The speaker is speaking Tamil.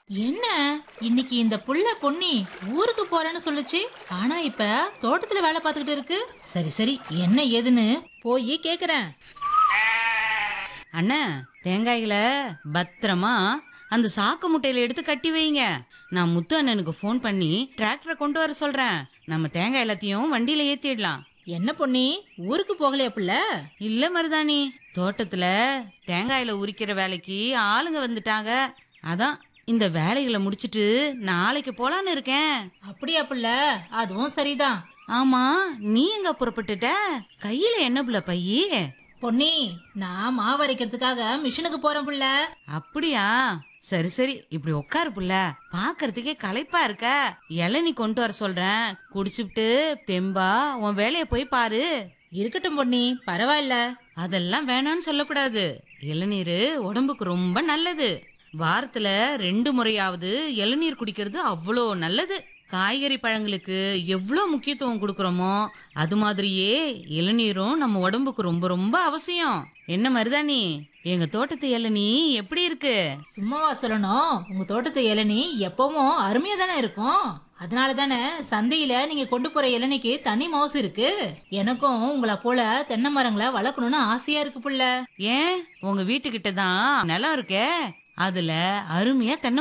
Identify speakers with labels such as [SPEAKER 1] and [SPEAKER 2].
[SPEAKER 1] என்ன இன்னைக்கு இந்த புள்ள பொன்னி ஊருக்கு போறேன்னு சொல்லுச்சு ஆனா இப்ப தோட்டத்துல வேலை பார்த்துக்கிட்டு இருக்கு சரி சரி என்ன ஏதுன்னு போய் கேக்குறேன்
[SPEAKER 2] அண்ணா தேங்காய்களை பத்திரமா அந்த சாக்கு முட்டையில எடுத்து கட்டி வைங்க நான் முத்து அண்ணனுக்கு ஃபோன் பண்ணி டிராக்டரை கொண்டு வர சொல்றேன் நம்ம தேங்காய் எல்லாத்தையும் வண்டியில ஏத்திடலாம்
[SPEAKER 1] என்ன பொன்னி ஊருக்கு போகலையா புள்ள
[SPEAKER 2] இல்ல மருதாணி தோட்டத்துல தேங்காயில உரிக்கிற வேலைக்கு ஆளுங்க வந்துட்டாங்க அதான் இந்த வேலைகளை முடிச்சிட்டு நாளைக்கு போலான்னு இருக்கேன்
[SPEAKER 1] அப்படியா புள்ள அதுவும் சரிதான்
[SPEAKER 2] ஆமா நீ எங்க புறப்பட்டுட்ட கையில என்ன புள்ள பையி
[SPEAKER 1] பொன்னி நான் மாவு அரைக்கிறதுக்காக மிஷினுக்கு போறேன் புள்ள
[SPEAKER 2] அப்படியா சரி சரி இப்படி உட்காரு புள்ள பாக்குறதுக்கே களைப்பா இருக்க இளநீ கொண்டு வர சொல்றேன் குடிச்சுப்புட்டு தெம்பா உன் வேலைய போய் பாரு
[SPEAKER 1] இருக்கட்டும் பொன்னி பரவாயில்ல
[SPEAKER 2] அதெல்லாம் வேணாம்னு சொல்லக்கூடாது இளநீர் உடம்புக்கு ரொம்ப நல்லது வாரத்துல ரெண்டு முறையாவது இளநீர் குடிக்கிறது அவ்வளோ நல்லது காய்கறி பழங்களுக்கு எவ்வளோ முக்கியத்துவம் கொடுக்கறோமோ அது மாதிரியே இளநீரும் நம்ம உடம்புக்கு ரொம்ப ரொம்ப அவசியம் என்ன மருதாணி எங்க தோட்டத்து இளநீ எப்படி இருக்கு
[SPEAKER 1] சும்மாவா சொல்லணும் உங்க தோட்டத்து இளநீ எப்பவும் அருமையா தானே இருக்கும் அதனால தானே சந்தையில நீங்க கொண்டு போற இளநிக்கு தனி மவுசு இருக்கு எனக்கும் உங்களை போல தென்னை மரங்களை வளர்க்கணும்னு ஆசையா இருக்கு புள்ள
[SPEAKER 2] ஏன் உங்க வீட்டுக்கிட்ட தான் நிலம் இருக்கே அதுல அருமையா தென்னை